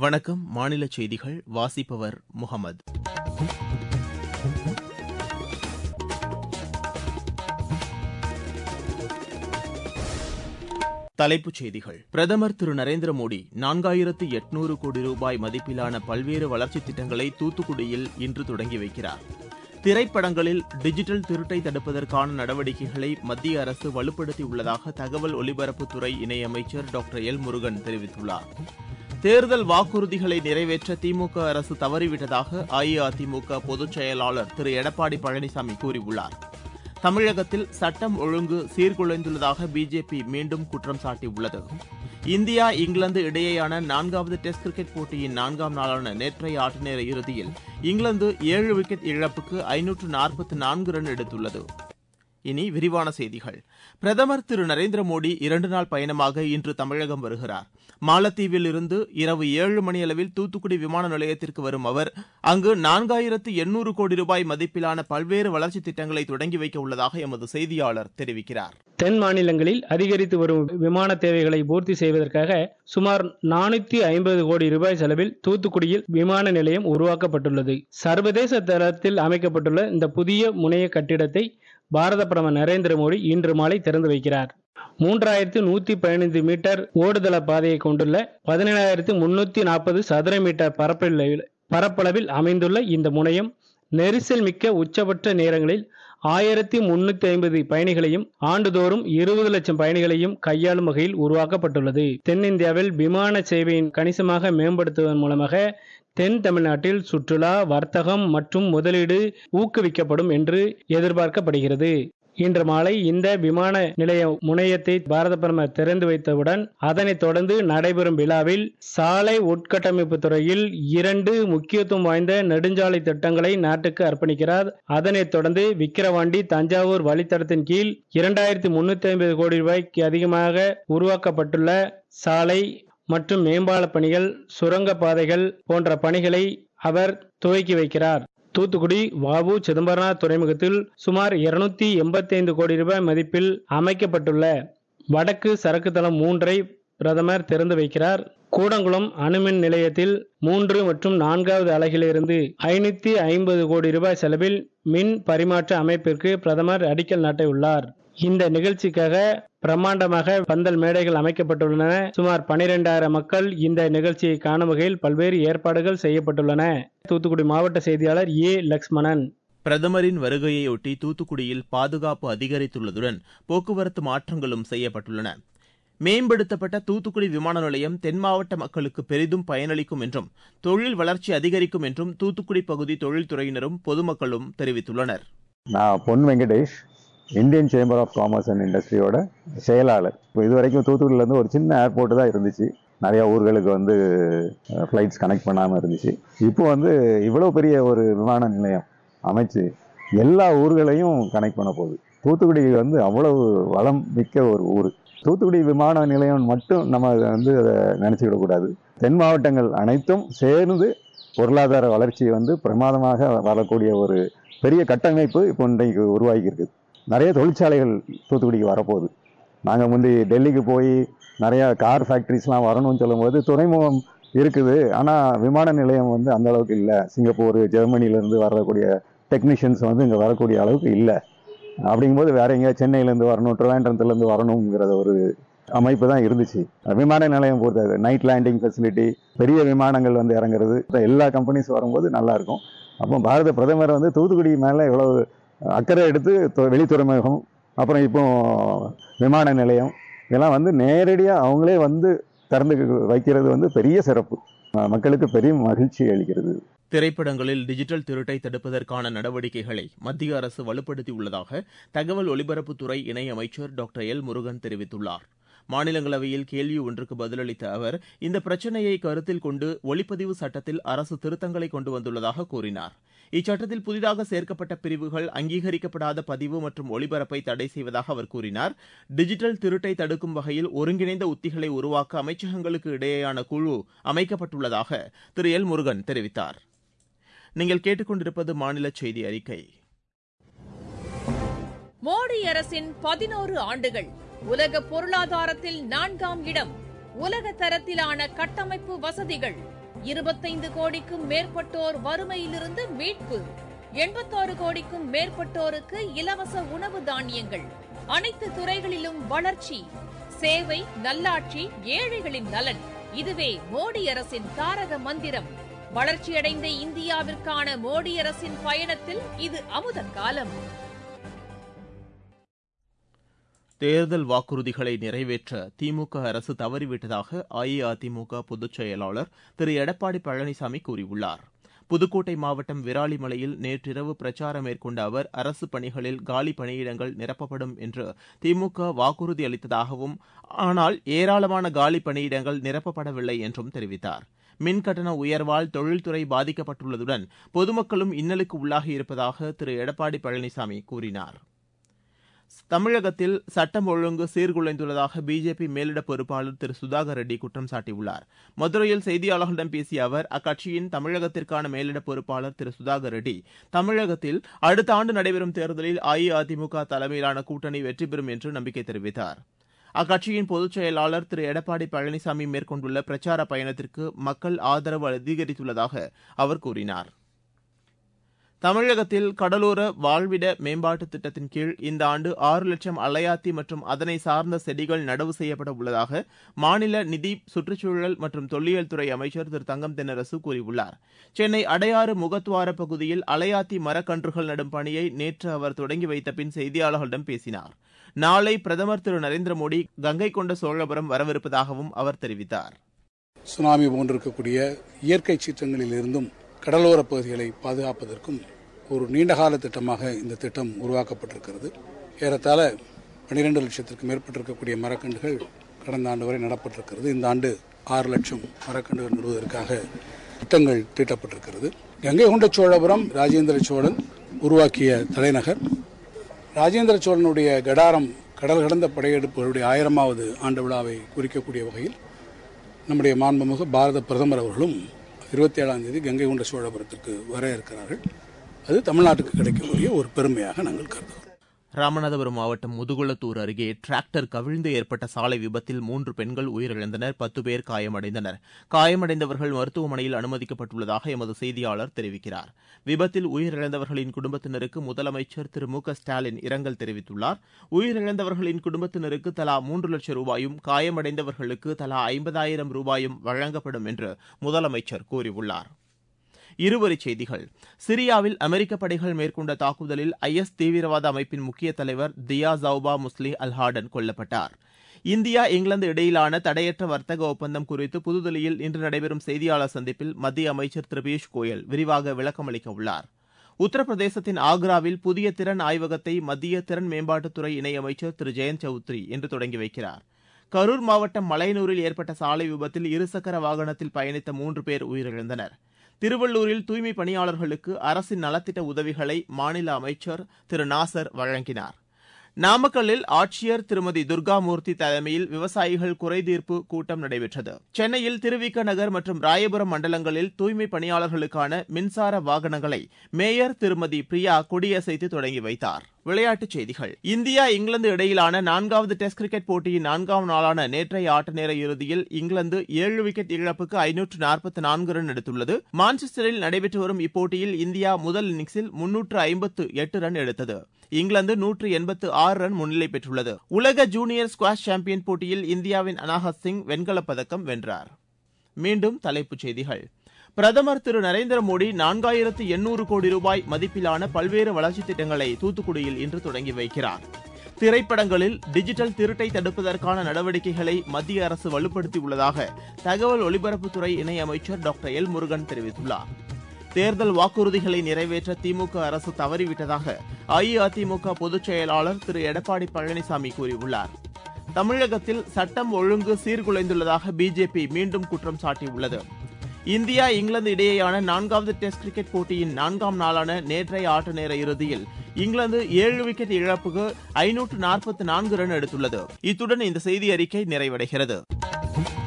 வணக்கம் மாநில செய்திகள் வாசிப்பவர் முகமது தலைப்புச் செய்திகள் பிரதமர் திரு நரேந்திர மோடி நான்காயிரத்து எட்நூறு கோடி ரூபாய் மதிப்பிலான பல்வேறு வளர்ச்சித் திட்டங்களை தூத்துக்குடியில் இன்று தொடங்கி வைக்கிறார் திரைப்படங்களில் டிஜிட்டல் திருட்டை தடுப்பதற்கான நடவடிக்கைகளை மத்திய அரசு வலுப்படுத்தியுள்ளதாக தகவல் ஒலிபரப்புத்துறை இணையமைச்சர் டாக்டர் எல் முருகன் தெரிவித்துள்ளார் தேர்தல் வாக்குறுதிகளை நிறைவேற்ற திமுக அரசு தவறிவிட்டதாக அஇஅதிமுக பொதுச் செயலாளர் திரு எடப்பாடி பழனிசாமி கூறியுள்ளார் தமிழகத்தில் சட்டம் ஒழுங்கு சீர்குலைந்துள்ளதாக பிஜேபி மீண்டும் குற்றம் சாட்டியுள்ளது இந்தியா இங்கிலாந்து இடையேயான நான்காவது டெஸ்ட் கிரிக்கெட் போட்டியின் நான்காம் நாளான நேற்றைய ஆட்டநேர இறுதியில் இங்கிலாந்து ஏழு விக்கெட் இழப்புக்கு ஐநூற்று நாற்பத்து நான்கு ரன் எடுத்துள்ளது இனி விரிவான செய்திகள் பிரதமர் திரு நரேந்திர மோடி இரண்டு நாள் பயணமாக இன்று தமிழகம் வருகிறார் மாலத்தீவில் இருந்து இரவு ஏழு மணியளவில் தூத்துக்குடி விமான நிலையத்திற்கு வரும் அவர் அங்கு நான்காயிரத்து எண்ணூறு கோடி ரூபாய் மதிப்பிலான பல்வேறு வளர்ச்சித் திட்டங்களை தொடங்கி வைக்க உள்ளதாக எமது செய்தியாளர் தெரிவிக்கிறார் தென் மாநிலங்களில் அதிகரித்து வரும் விமான தேவைகளை பூர்த்தி செய்வதற்காக சுமார் நானூத்தி ஐம்பது கோடி ரூபாய் செலவில் தூத்துக்குடியில் விமான நிலையம் உருவாக்கப்பட்டுள்ளது சர்வதேச தரத்தில் அமைக்கப்பட்டுள்ள இந்த புதிய முனைய கட்டிடத்தை பாரத பிரதமர் நரேந்திர மோடி இன்று மாலை திறந்து வைக்கிறார் மூன்றாயிரத்து நூத்தி பதினைந்து மீட்டர் ஓடுதள பாதையை கொண்டுள்ள பதினேழாயிரத்து முன்னூத்தி நாற்பது சதுர மீட்டர் பரப்பளவில் பரப்பளவில் அமைந்துள்ள இந்த முனையம் நெரிசல் மிக்க உச்சபட்ச நேரங்களில் ஆயிரத்தி முன்னூத்தி ஐம்பது பயணிகளையும் ஆண்டுதோறும் இருபது லட்சம் பயணிகளையும் கையாளும் வகையில் உருவாக்கப்பட்டுள்ளது தென்னிந்தியாவில் விமான சேவையின் கணிசமாக மேம்படுத்துவதன் மூலமாக தென் தமிழ்நாட்டில் சுற்றுலா வர்த்தகம் மற்றும் முதலீடு ஊக்குவிக்கப்படும் என்று எதிர்பார்க்கப்படுகிறது இன்று மாலை இந்த விமான நிலைய முனையத்தை பாரத பிரதமர் திறந்து வைத்தவுடன் அதனைத் தொடர்ந்து நடைபெறும் விழாவில் சாலை உட்கட்டமைப்பு துறையில் இரண்டு முக்கியத்துவம் வாய்ந்த நெடுஞ்சாலை திட்டங்களை நாட்டுக்கு அர்ப்பணிக்கிறார் அதனைத் தொடர்ந்து விக்கிரவாண்டி தஞ்சாவூர் வழித்தடத்தின் கீழ் இரண்டாயிரத்தி முன்னூத்தி ஐம்பது கோடி ரூபாய்க்கு அதிகமாக உருவாக்கப்பட்டுள்ள சாலை மற்றும் மேம்பால பணிகள் சுரங்க பாதைகள் போன்ற பணிகளை அவர் துவக்கி வைக்கிறார் தூத்துக்குடி வாவு சிதம்பரனார் துறைமுகத்தில் சுமார் இருநூத்தி எண்பத்தி ஐந்து கோடி ரூபாய் மதிப்பில் அமைக்கப்பட்டுள்ள வடக்கு சரக்கு தளம் மூன்றை பிரதமர் திறந்து வைக்கிறார் கூடங்குளம் அணுமின் நிலையத்தில் மூன்று மற்றும் நான்காவது அலகிலிருந்து ஐநூத்தி ஐம்பது கோடி ரூபாய் செலவில் மின் பரிமாற்ற அமைப்பிற்கு பிரதமர் அடிக்கல் நாட்டியுள்ளார் இந்த நிகழ்ச்சிக்காக பிரம்மாண்டமாக பந்தல் மேடைகள் அமைக்கப்பட்டுள்ளன சுமார் பனிரெண்டாயிரம் மக்கள் இந்த நிகழ்ச்சியை காணும் வகையில் பல்வேறு ஏற்பாடுகள் செய்யப்பட்டுள்ளன தூத்துக்குடி மாவட்ட செய்தியாளர் ஏ லக்ஷ்மணன் பிரதமரின் வருகையொட்டி தூத்துக்குடியில் பாதுகாப்பு அதிகரித்துள்ளதுடன் போக்குவரத்து மாற்றங்களும் செய்யப்பட்டுள்ளன மேம்படுத்தப்பட்ட தூத்துக்குடி விமான நிலையம் தென் மாவட்ட மக்களுக்கு பெரிதும் பயனளிக்கும் என்றும் தொழில் வளர்ச்சி அதிகரிக்கும் என்றும் தூத்துக்குடி பகுதி தொழில்துறையினரும் பொதுமக்களும் தெரிவித்துள்ளனர் நான் Pon Venkatesh Indian chamber of commerce and இண்டஸ்ட்ரியோட செயலாளர் இப்போ இது வரைக்கும் தூத்துக்குடியிலேருந்து ஒரு சின்ன ஏர்போர்ட் தான் இருந்துச்சு நிறையா ஊர்களுக்கு வந்து ஃப்ளைட்ஸ் கனெக்ட் பண்ணாமல் இருந்துச்சு இப்போ வந்து இவ்வளோ பெரிய ஒரு விமான நிலையம் அமைச்சு எல்லா ஊர்களையும் கனெக்ட் பண்ண போகுது தூத்துக்குடி வந்து அவ்வளவு வளம் மிக்க ஒரு ஊர் தூத்துக்குடி விமான நிலையம் மட்டும் நம்ம வந்து அதை நினச்சிக்கிடக்கூடாது தென் மாவட்டங்கள் அனைத்தும் சேர்ந்து பொருளாதார வளர்ச்சி வந்து பிரமாதமாக வரக்கூடிய ஒரு பெரிய கட்டமைப்பு இப்போ இன்றைக்கு உருவாகி இருக்குது நிறைய தொழிற்சாலைகள் தூத்துக்குடிக்கு வரப்போகுது நாங்கள் முந்தி டெல்லிக்கு போய் நிறையா கார் ஃபேக்ட்ரிஸ்லாம் வரணும்னு சொல்லும்போது துறைமுகம் இருக்குது ஆனால் விமான நிலையம் வந்து அந்த அளவுக்கு இல்லை சிங்கப்பூர் ஜெர்மனிலேருந்து வரக்கூடிய டெக்னீஷியன்ஸ் வந்து இங்கே வரக்கூடிய அளவுக்கு இல்லை அப்படிங்கும்போது வேற எங்கேயா சென்னையிலேருந்து வரணும் ட்ரிவாண்ட்ரத்துலேருந்து வரணுங்கிறத ஒரு அமைப்பு தான் இருந்துச்சு விமான நிலையம் பொறுத்தது நைட் லேண்டிங் ஃபெசிலிட்டி பெரிய விமானங்கள் வந்து இறங்குறது எல்லா கம்பெனிஸ் வரும்போது நல்லா இருக்கும் அப்போ பாரத பிரதமர் வந்து தூத்துக்குடி மேலே எவ்வளவு அக்கறை எடுத்து வெளி துறைமுகம் அப்புறம் இப்போ விமான நிலையம் இதெல்லாம் வந்து நேரடியாக அவங்களே வந்து திறந்து வைக்கிறது வந்து பெரிய சிறப்பு மக்களுக்கு பெரிய மகிழ்ச்சி அளிக்கிறது திரைப்படங்களில் டிஜிட்டல் திருட்டை தடுப்பதற்கான நடவடிக்கைகளை மத்திய அரசு வலுப்படுத்தியுள்ளதாக தகவல் ஒலிபரப்புத்துறை இணையமைச்சர் டாக்டர் எல் முருகன் தெரிவித்துள்ளார் மாநிலங்களவையில் கேள்வி ஒன்றுக்கு பதிலளித்த அவர் இந்த பிரச்சினையை கருத்தில் கொண்டு ஒளிப்பதிவு சட்டத்தில் அரசு திருத்தங்களை கொண்டு வந்துள்ளதாக கூறினார் இச்சட்டத்தில் புதிதாக சேர்க்கப்பட்ட பிரிவுகள் அங்கீகரிக்கப்படாத பதிவு மற்றும் ஒளிபரப்பை தடை செய்வதாக அவர் கூறினார் டிஜிட்டல் திருட்டை தடுக்கும் வகையில் ஒருங்கிணைந்த உத்திகளை உருவாக்க அமைச்சகங்களுக்கு இடையேயான குழு அமைக்கப்பட்டுள்ளதாக திரு எல் முருகன் தெரிவித்தார் நீங்கள் கேட்டுக்கொண்டிருப்பது மாநில செய்தி அறிக்கை மோடி அரசின் பதினோரு ஆண்டுகள் உலக பொருளாதாரத்தில் நான்காம் இடம் உலக தரத்திலான கட்டமைப்பு வசதிகள் இருபத்தைந்து கோடிக்கும் மேற்பட்டோர் வறுமையிலிருந்து மீட்பு எண்பத்தாறு கோடிக்கும் மேற்பட்டோருக்கு இலவச உணவு தானியங்கள் அனைத்து துறைகளிலும் வளர்ச்சி சேவை நல்லாட்சி ஏழைகளின் நலன் இதுவே மோடி அரசின் தாரக மந்திரம் வளர்ச்சியடைந்த இந்தியாவிற்கான மோடி அரசின் பயணத்தில் இது அமுத காலம் தேர்தல் வாக்குறுதிகளை நிறைவேற்ற திமுக அரசு தவறிவிட்டதாக அஇஅதிமுக பொதுச் செயலாளர் திரு எடப்பாடி பழனிசாமி கூறியுள்ளார் புதுக்கோட்டை மாவட்டம் விராலிமலையில் நேற்றிரவு பிரச்சாரம் மேற்கொண்ட அவர் அரசு பணிகளில் காலி பணியிடங்கள் நிரப்பப்படும் என்று திமுக வாக்குறுதி அளித்ததாகவும் ஆனால் ஏராளமான காலி பணியிடங்கள் நிரப்பப்படவில்லை என்றும் தெரிவித்தார் மின்கட்டண உயர்வால் தொழில்துறை பாதிக்கப்பட்டுள்ளதுடன் பொதுமக்களும் இன்னலுக்கு உள்ளாகியிருப்பதாக திரு எடப்பாடி பழனிசாமி கூறினார் தமிழகத்தில் சட்டம் ஒழுங்கு சீர்குலைந்துள்ளதாக பிஜேபி மேலிட பொறுப்பாளர் திரு சுதாகர் ரெட்டி குற்றம் சாட்டியுள்ளார் மதுரையில் செய்தியாளர்களிடம் பேசிய அவர் அக்கட்சியின் தமிழகத்திற்கான மேலிட பொறுப்பாளர் திரு சுதாகர் ரெட்டி தமிழகத்தில் அடுத்த ஆண்டு நடைபெறும் தேர்தலில் அஇஅதிமுக தலைமையிலான கூட்டணி வெற்றி பெறும் என்று நம்பிக்கை தெரிவித்தார் அக்கட்சியின் பொதுச் செயலாளர் திரு எடப்பாடி பழனிசாமி மேற்கொண்டுள்ள பிரச்சார பயணத்திற்கு மக்கள் ஆதரவு அதிகரித்துள்ளதாக அவர் கூறினார் தமிழகத்தில் கடலோர வாழ்விட மேம்பாட்டு திட்டத்தின் கீழ் இந்த ஆண்டு ஆறு லட்சம் அலையாத்தி மற்றும் அதனை சார்ந்த செடிகள் நடவு செய்யப்பட உள்ளதாக மாநில நிதி சுற்றுச்சூழல் மற்றும் தொல்லியல் துறை அமைச்சர் திரு தங்கம் தென்னரசு கூறியுள்ளார் சென்னை அடையாறு முகத்துவார பகுதியில் அலையாத்தி மரக்கன்றுகள் நடும் பணியை நேற்று அவர் தொடங்கி வைத்த பின் செய்தியாளர்களிடம் பேசினார் நாளை பிரதமர் திரு நரேந்திர மோடி கங்கை கொண்ட சோழபுரம் வரவிருப்பதாகவும் அவர் தெரிவித்தார் சுனாமி போன்றிருக்கக்கூடிய இயற்கை சீற்றங்களில் இருந்தும் கடலோர பகுதிகளை பாதுகாப்பதற்கும் ஒரு நீண்டகால திட்டமாக இந்த திட்டம் உருவாக்கப்பட்டிருக்கிறது ஏறத்தாழ பன்னிரெண்டு லட்சத்திற்கு மேற்பட்டிருக்கக்கூடிய மரக்கன்றுகள் கடந்த ஆண்டு வரை நடப்பட்டிருக்கிறது இந்த ஆண்டு ஆறு லட்சம் மரக்கன்றுகள் நடுவதற்காக திட்டங்கள் தீட்டப்பட்டிருக்கிறது கங்கை கொண்ட சோழபுரம் ராஜேந்திர சோழன் உருவாக்கிய தலைநகர் ராஜேந்திர சோழனுடைய கடாரம் கடல் கடந்த படையெடுப்புகளுடைய ஆயிரமாவது ஆண்டு விழாவை குறிக்கக்கூடிய வகையில் நம்முடைய மாண்புமிகு பாரத பிரதமர் அவர்களும் இருபத்தி ஏழாம் தேதி கங்கை கொண்ட சோழபுரத்திற்கு வர இருக்கிறார்கள் அது தமிழ்நாட்டுக்கு கிடைக்கக்கூடிய ஒரு பெருமையாக நாங்கள் கருதுகிறோம் ராமநாதபுரம் மாவட்டம் முதுகுளத்தூர் அருகே டிராக்டர் கவிழ்ந்து ஏற்பட்ட சாலை விபத்தில் மூன்று பெண்கள் உயிரிழந்தனர் பத்து பேர் காயமடைந்தனர் காயமடைந்தவர்கள் மருத்துவமனையில் அனுமதிக்கப்பட்டுள்ளதாக எமது செய்தியாளர் தெரிவிக்கிறார் விபத்தில் உயிரிழந்தவர்களின் குடும்பத்தினருக்கு முதலமைச்சர் திரு மு க ஸ்டாலின் இரங்கல் தெரிவித்துள்ளார் உயிரிழந்தவர்களின் குடும்பத்தினருக்கு தலா மூன்று லட்சம் ரூபாயும் காயமடைந்தவர்களுக்கு தலா ஐம்பதாயிரம் ரூபாயும் வழங்கப்படும் என்று முதலமைச்சர் கூறியுள்ளார் இருவரிச் செய்திகள் சிரியாவில் அமெரிக்க படைகள் மேற்கொண்ட தாக்குதலில் ஐஎஸ் தீவிரவாத அமைப்பின் முக்கிய தலைவர் தியா ஜவுபா முஸ்லி அல்ஹாடன் கொல்லப்பட்டார் இந்தியா இங்கிலாந்து இடையிலான தடையற்ற வர்த்தக ஒப்பந்தம் குறித்து புதுதில்லியில் இன்று நடைபெறும் செய்தியாளர் சந்திப்பில் மத்திய அமைச்சர் திரு பியூஷ் கோயல் விரிவாக விளக்கமளிக்க உள்ளார் உத்தரப்பிரதேசத்தின் ஆக்ராவில் புதிய திறன் ஆய்வகத்தை மத்திய திறன் மேம்பாட்டுத்துறை இணையமைச்சர் திரு ஜெயந்த் சௌத்ரி இன்று தொடங்கி வைக்கிறார் கரூர் மாவட்டம் மலையனூரில் ஏற்பட்ட சாலை விபத்தில் இருசக்கர வாகனத்தில் பயணித்த மூன்று பேர் உயிரிழந்தனர் திருவள்ளூரில் தூய்மை பணியாளர்களுக்கு அரசின் நலத்திட்ட உதவிகளை மாநில அமைச்சர் திரு நாசர் வழங்கினார் நாமக்கல்லில் ஆட்சியர் திருமதி துர்காமூர்த்தி தலைமையில் விவசாயிகள் குறைதீர்ப்பு கூட்டம் நடைபெற்றது சென்னையில் திருவிக நகர் மற்றும் ராயபுரம் மண்டலங்களில் தூய்மை பணியாளர்களுக்கான மின்சார வாகனங்களை மேயர் திருமதி பிரியா கொடியசைத்து தொடங்கி வைத்தார் விளையாட்டுச் செய்திகள் இந்தியா இங்கிலாந்து இடையிலான நான்காவது டெஸ்ட் கிரிக்கெட் போட்டியின் நான்காம் நாளான நேற்றைய ஆட்ட நேர இறுதியில் இங்கிலாந்து ஏழு விக்கெட் இழப்புக்கு ஐநூற்று நாற்பத்தி நான்கு ரன் எடுத்துள்ளது மான்செஸ்டரில் நடைபெற்று வரும் இப்போட்டியில் இந்தியா முதல் இன்னிங்ஸில் முன்னூற்று ஐம்பத்து எட்டு ரன் எடுத்தது இங்கிலாந்து நூற்று எண்பத்து ஆறு ரன் முன்னிலை பெற்றுள்ளது உலக ஜூனியர் ஸ்குவாஷ் சாம்பியன் போட்டியில் இந்தியாவின் அனாஹத் சிங் வெண்கலப் பதக்கம் வென்றார் மீண்டும் தலைப்புச் செய்திகள் பிரதமர் திரு நரேந்திர மோடி நான்காயிரத்து எண்ணூறு கோடி ரூபாய் மதிப்பிலான பல்வேறு வளர்ச்சித் திட்டங்களை தூத்துக்குடியில் இன்று தொடங்கி வைக்கிறார் திரைப்படங்களில் டிஜிட்டல் திருட்டை தடுப்பதற்கான நடவடிக்கைகளை மத்திய அரசு வலுப்படுத்தியுள்ளதாக தகவல் ஒலிபரப்புத்துறை இணையமைச்சர் டாக்டர் எல் முருகன் தெரிவித்துள்ளார் தேர்தல் வாக்குறுதிகளை நிறைவேற்ற திமுக அரசு தவறிவிட்டதாக அஇஅதிமுக பொதுச் செயலாளர் திரு எடப்பாடி பழனிசாமி கூறியுள்ளார் தமிழகத்தில் சட்டம் ஒழுங்கு சீர்குலைந்துள்ளதாக பிஜேபி மீண்டும் குற்றம் சாட்டியுள்ளது இந்தியா இங்கிலாந்து இடையேயான நான்காவது டெஸ்ட் கிரிக்கெட் போட்டியின் நான்காம் நாளான நேற்றைய ஆட்ட நேர இறுதியில் இங்கிலாந்து ஏழு விக்கெட் இழப்புக்கு ஐநூற்று நாற்பத்தி நான்கு ரன் எடுத்துள்ளது இத்துடன் இந்த செய்தி அறிக்கை நிறைவடைகிறது